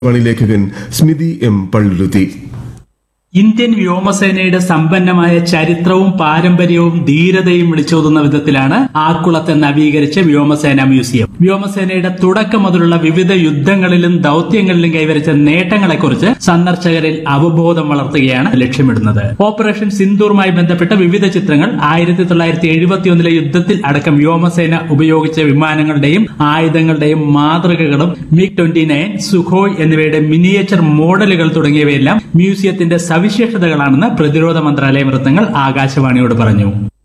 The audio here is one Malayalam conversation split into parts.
വാണി ലേഖകൻ സ്മിതി എം പള്ളുരുത്തി ഇന്ത്യൻ വ്യോമസേനയുടെ സമ്പന്നമായ ചരിത്രവും പാരമ്പര്യവും ധീരതയും വിളിച്ചോതുന്ന വിധത്തിലാണ് ആക്കുളത്തെ നവീകരിച്ച വ്യോമസേന മ്യൂസിയം വ്യോമസേനയുടെ തുടക്കം മുതലുള്ള വിവിധ യുദ്ധങ്ങളിലും ദൌത്യങ്ങളിലും കൈവരിച്ച നേട്ടങ്ങളെക്കുറിച്ച് സന്ദർശകരിൽ അവബോധം വളർത്തുകയാണ് ലക്ഷ്യമിടുന്നത് ഓപ്പറേഷൻ സിന്ദൂറുമായി ബന്ധപ്പെട്ട വിവിധ ചിത്രങ്ങൾ ആയിരത്തി തൊള്ളായിരത്തി എഴുപത്തിയൊന്നിലെ യുദ്ധത്തിൽ അടക്കം വ്യോമസേന ഉപയോഗിച്ച വിമാനങ്ങളുടെയും ആയുധങ്ങളുടെയും മാതൃകകളും മിഗ് ട്വന്റി നയൻ സുഖോയ് എന്നിവയുടെ മിനിയേച്ചർ മോഡലുകൾ തുടങ്ങിയവയെല്ലാം മ്യൂസിയത്തിന്റെ സവിശേഷതകളാണെന്ന് പ്രതിരോധ മന്ത്രാലയ വൃത്തങ്ങൾ ആകാശവാണിയോട് പറഞ്ഞു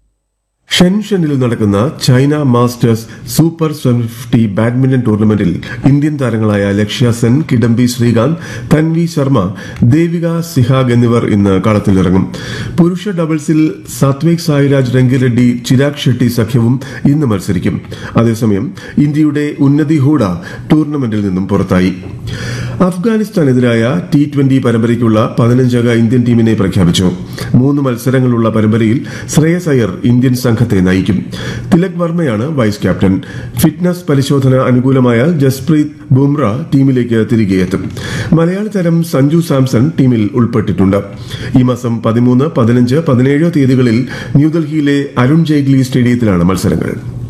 ഷെൻഷനിൽ നടക്കുന്ന China masters super fifty badminton ടൂർണമെന്റിൽ ഇന്ത്യൻ താരങ്ങളായ ലക്ഷ്യ സെൻ കിഡംബി ശ്രീകാന്ത് തൻവി ശർമ്മ ദേവിക സിഹാഗ് എന്നിവർ ഇന്ന് കളത്തിലിറങ്ങും പുരുഷ ഡബിൾസിൽ സാത്വിക് സായിരാജ് രംഗിറെഡ്ഡി ചിരാഗ് ഷെട്ടി സഖ്യവും ഇന്ന് മത്സരിക്കും അതേസമയം ഇന്ത്യയുടെ ഉന്നതി ഹൂഡ ടൂർണമെന്റിൽ നിന്നും പുറത്തായി അഫ്ഗാനിസ്ഥാനെതിരായ ടി ട്വന്റി പരമ്പരയ്ക്കുള്ള പതിനഞ്ചംഗ ഇന്ത്യൻ ടീമിനെ പ്രഖ്യാപിച്ചു മൂന്ന് മത്സരങ്ങളുള്ള പരമ്പരയിൽ ശ്രേയസ് അയ്യർ ഇന്ത്യൻ സംഘത്തെ നയിക്കും തിലക് വർമ്മയാണ് വൈസ് ക്യാപ്റ്റൻ ഫിറ്റ്നസ് പരിശോധന അനുകൂലമായാൽ ജസ്പ്രീത് ബുംറ ടീമിലേക്ക് തിരികെ എത്തും മലയാളി താരം സഞ്ജു സാംസൺ ടീമിൽ ഉൾപ്പെട്ടിട്ടുണ്ട് ഈ മാസം പതിമൂന്ന് പതിനഞ്ച് പതിനേഴ് തീയതികളിൽ ന്യൂഡൽഹിയിലെ അരുൺ ജെയ്റ്റ്ലി സ്റ്റേഡിയത്തിലാണ് മത്സരങ്ങൾ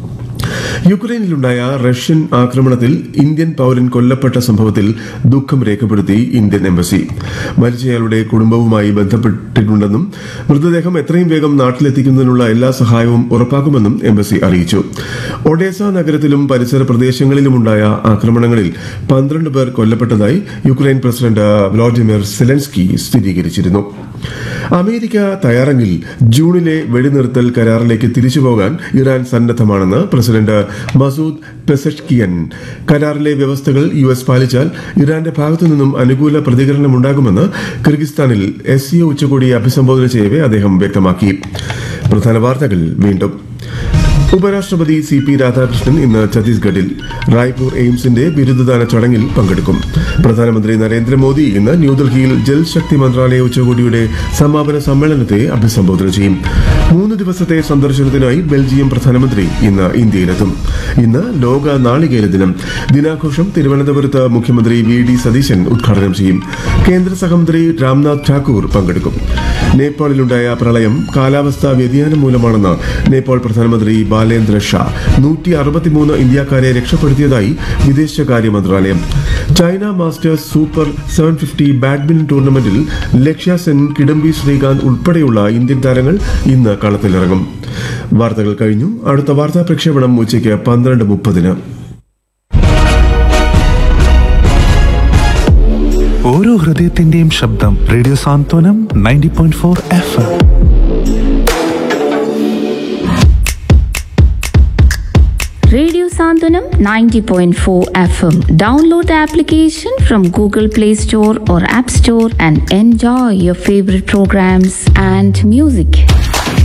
യുക്രൈനിലുണ്ടായ റഷ്യൻ ആക്രമണത്തിൽ ഇന്ത്യൻ പൌരൻ കൊല്ലപ്പെട്ട സംഭവത്തിൽ ദുഃഖം രേഖപ്പെടുത്തി ഇന്ത്യൻ എംബസി മരിച്ചയാളുടെ കുടുംബവുമായി ബന്ധപ്പെട്ടിട്ടുണ്ടെന്നും മൃതദേഹം എത്രയും വേഗം നാട്ടിലെത്തിക്കുന്നതിനുള്ള എല്ലാ സഹായവും ഉറപ്പാക്കുമെന്നും എംബസി അറിയിച്ചു ഒഡേസ നഗരത്തിലും പരിസര പ്രദേശങ്ങളിലുമുണ്ടായ ആക്രമണങ്ങളിൽ പന്ത്രണ്ട് പേർ കൊല്ലപ്പെട്ടതായി യുക്രൈൻ പ്രസിഡന്റ് വ്ളാഡിമിർ സെലൻസ്കി സ്ഥിരീകരിച്ചിരുന്നു അമേരിക്ക തയ്യാറെങ്കിൽ ജൂണിലെ വെടിനിർത്തൽ കരാറിലേക്ക് തിരിച്ചുപോകാൻ ഇറാൻ സന്നദ്ധമാണെന്ന് പ്രസിഡന്റ് മസൂദ് പെസഷ്കിയൻ കരാറിലെ വ്യവസ്ഥകൾ യു എസ് പാലിച്ചാൽ ഇറാന്റെ ഭാഗത്തു നിന്നും അനുകൂല പ്രതികരണമുണ്ടാകുമെന്ന് കിർഗിസ്ഥാനിൽ എസ് സി ഉച്ചകോടിയെ അഭിസംബോധന ചെയ്യവേ അദ്ദേഹം വ്യക്തമാക്കി പ്രധാന വാർത്തകൾ വീണ്ടും ഉപരാഷ്ട്രപതി സി പി രാധാകൃഷ്ണൻ ഇന്ന് ഛത്തീസ്ഗഡിൽ റായ്പൂർ എയിംസിന്റെ ബിരുദദാന ചടങ്ങിൽ പങ്കെടുക്കും പ്രധാനമന്ത്രി നരേന്ദ്രമോദി ഇന്ന് ന്യൂഡൽഹിയിൽ ജൽശക്തി മന്ത്രാലയ ഉച്ചകോടിയുടെ സമാപന സമ്മേളനത്തെ അഭിസംബോധന ചെയ്യും മൂന്ന് ദിവസത്തെ സന്ദർശനത്തിനായി ബെൽജിയം പ്രധാനമന്ത്രി ഇന്ന് ഇന്ത്യയിലെത്തും ഇന്ന് ലോക നാളികേര ദിനം ദിനാഘോഷം തിരുവനന്തപുരത്ത് മുഖ്യമന്ത്രി വി ഡി സതീശൻ ഉദ്ഘാടനം ചെയ്യും കേന്ദ്ര സഹമന്ത്രി രാംനാഥ് ഠാക്കൂർ പങ്കെടുക്കും നേപ്പാളിലുണ്ടായ പ്രളയം കാലാവസ്ഥാ വ്യതിയാനം മൂലമാണെന്ന് നേപ്പാൾ പ്രധാനമന്ത്രി ബാലേന്ദ്ര ഷാ നൂറ്റി അറുപത്തിമൂന്ന് ഇന്ത്യക്കാരെ രക്ഷപ്പെടുത്തിയതായി വിദേശകാര്യ മന്ത്രാലയം China masters super seven fifty badminton ടൂർണമെന്റിൽ ലക്ഷ്യ സെൻ കിഡംബി ശ്രീകാന്ത് ഉൾപ്പെടെയുള്ള ഇന്ത്യൻ താരങ്ങൾ ഇന്ന് കളത്തിലിറങ്ങും വാർത്തകൾ കഴിഞ്ഞു അടുത്ത വാർത്താ പ്രക്ഷേപണം ഉച്ചയ്ക്ക് പന്ത്രണ്ട് മുപ്പതിന് ഓരോ ഹൃദയത്തിന്റെയും ശബ്ദം radio Santhwanam ninety point four F M Radio Sandhanam 90.4 FM. Download the application from Google Play Store or App Store and enjoy your favorite programs and music.